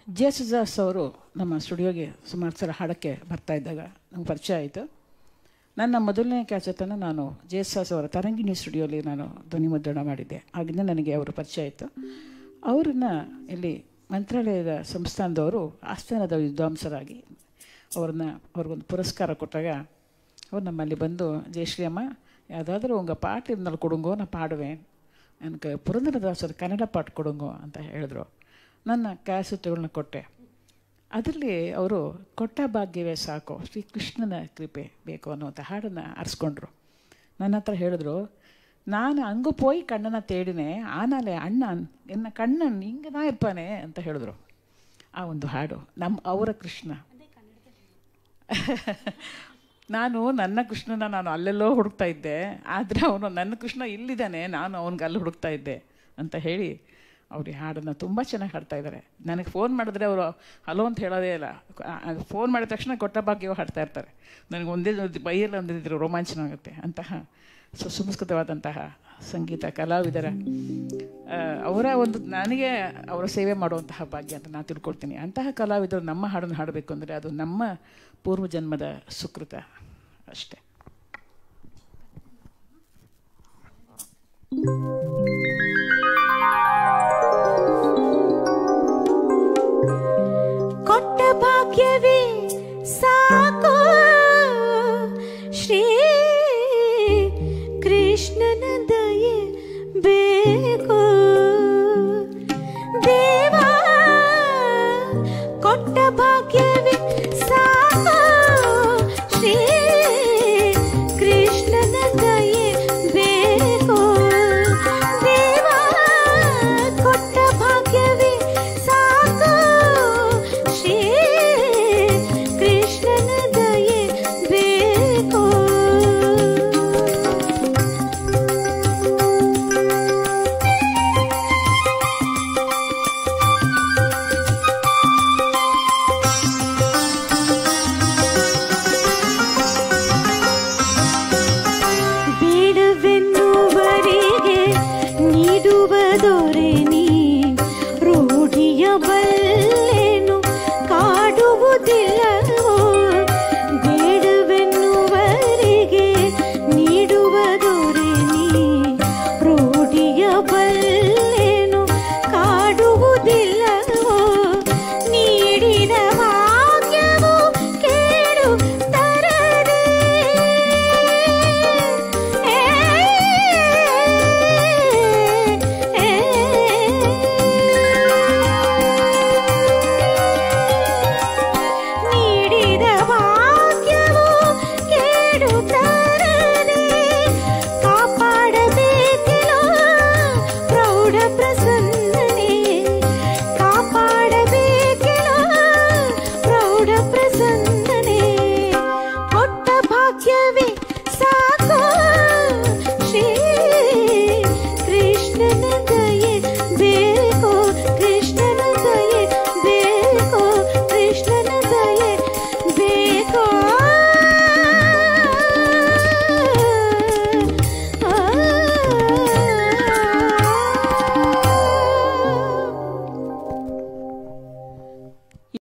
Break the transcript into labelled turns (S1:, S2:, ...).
S1: J ಸುಜಾಸ್ ಅವರು ನಮ್ಮ ಸ್ಟುಡಿಯೋಗೆ ಸುಮಾರು ಸಲ ಹಾಡೋಕ್ಕೆ ಬರ್ತಾ ಇದ್ದಾಗ ನಂಗೆ ಪರಿಚಯ ಆಯಿತು ನನ್ನ ಮೊದಲನೇ ಕ್ಯಾಸೆಟನ್ನು ನಾನು ಜೆ ಎಸ್ ಎಸ್ ಅವರ ತರಂಗಿಣಿ ಸ್ಟುಡಿಯೋಲಿ ನಾನು ಧ್ವನಿ ಮುದ್ರಣ ಮಾಡಿದ್ದೆ ಆಗಿಂದ ನನಗೆ ಅವರು ಪರಿಚಯ ಆಯಿತು ಅವ್ರನ್ನ ಇಲ್ಲಿ ಮಂತ್ರಾಲಯದ ಸಂಸ್ಥಾನದವರು ಆಸ್ಥಾನದ ವಿದ್ವಾಂಸರಾಗಿ ಅವ್ರನ್ನ ಅವ್ರಿಗೊಂದು ಪುರಸ್ಕಾರ ಕೊಟ್ಟಾಗ ಅವ್ರು ನಮ್ಮಲ್ಲಿ ಬಂದು ಜಯಶ್ರೀ ಅಮ್ಮ ಯಾವುದಾದ್ರೂ ಉಂಗ ಪಾಠ இருந்தாலும் கொடுங்கோ நான் பாடுவேன் எனக்கு ಪುರಂದರದಾಸರ ಕನ್ನಡ ಪಾಠ ಕೊಡುಂಗೋ ಅಂತ ಹೇಳಿದ್ರು ನನ್ನ ಕ್ಯಾಸೆಟ್ಗಳನ್ನ ಕೊಟ್ಟೆ ಅದರಲ್ಲಿ ಅವರು ಕೊಟ್ಟ ಭಾಗ್ಯವೇ ಸಾಕು ಶ್ರೀ ಕೃಷ್ಣನ ಕೃಪೆ ಬೇಕು ಅನ್ನುವಂಥ ಹಾಡನ್ನು ಆರಿಸ್ಕೊಂಡ್ರು ನನ್ನ ಹತ್ರ ಹೇಳಿದ್ರು ನಾನು ಅಂಗು ಪೋಯಿ ಕಣ್ಣನ ತೇಡಿನೇ ಆನಾಲೆ ಅಣ್ಣ ಎನ್ನ ಕಣ್ಣನ್ ಹಿಂಗನಾ ಇರ್ಪಾನೆ ಅಂತ ಹೇಳಿದ್ರು ಆ ಒಂದು ಹಾಡು ನಮ್ಮ ಅವರ ಕೃಷ್ಣ ನಾನು ನನ್ನ ಕೃಷ್ಣನ ನಾನು ಅಲ್ಲೆಲ್ಲೋ ಹುಡುಕ್ತಾ ಇದ್ದೆ ಆದರೆ ಅವನು ನನ್ನ ಕೃಷ್ಣ ಇಲ್ಲಿದ್ದಾನೆ ನಾನು ಅವನಿಗೆ ಅಲ್ಲಿ ಹುಡುಕ್ತಾ ಇದ್ದೆ ಅಂತ ಹೇಳಿ ಅವ್ರು ಈ ಹಾಡನ್ನು ತುಂಬ ಚೆನ್ನಾಗಿ ಹಾಡ್ತಾ ಇದ್ದಾರೆ ನನಗೆ ಫೋನ್ ಮಾಡಿದ್ರೆ ಅವರು ಹಲೋ ಅಂತ ಹೇಳೋದೇ ಇಲ್ಲ ಫೋನ್ ಮಾಡಿದ ತಕ್ಷಣ ಕೊಟ್ಟ ಭಾಗ್ಯವೂ ಹಾಡ್ತಾ ಇರ್ತಾರೆ ನನಗೆ ಒಂದೇ ಒಂದು ಬೈಯಲ್ಲಿ ಒಂದಿದ್ರು ರೋಮಾಂಚನ ಆಗುತ್ತೆ ಅಂತಹ ಸುಸಂಸ್ಕೃತವಾದಂತಹ ಸಂಗೀತ ಕಲಾವಿದರ ಆ, ಅವರ ಒಂದು ನನಗೆ ಅವರ ಸೇವೆ ಮಾಡುವಂತಹ ಭಾಗ್ಯ ಅಂತ ನಾನು ತಿಳ್ಕೊಳ್ತೀನಿ ಅಂತಹ ಕಲಾವಿದರು ನಮ್ಮ ಹಾಡನ್ನು ಹಾಡಬೇಕು ಅಂದರೆ ಅದು ನಮ್ಮ ಪೂರ್ವಜನ್ಮದ ಸುಕೃತ ಅಷ್ಟೇ
S2: ಕೊಟ್ಟ ಭಾಗ್ಯವೇ ಸಾಕು ಶ್ರೀ ಕೃಷ್ಣನ ದಯೆ ಬೇಕು ದೇವ ಕೊಟ್ಟ ಭಾಗ್ಯವೇ ಸಾಕು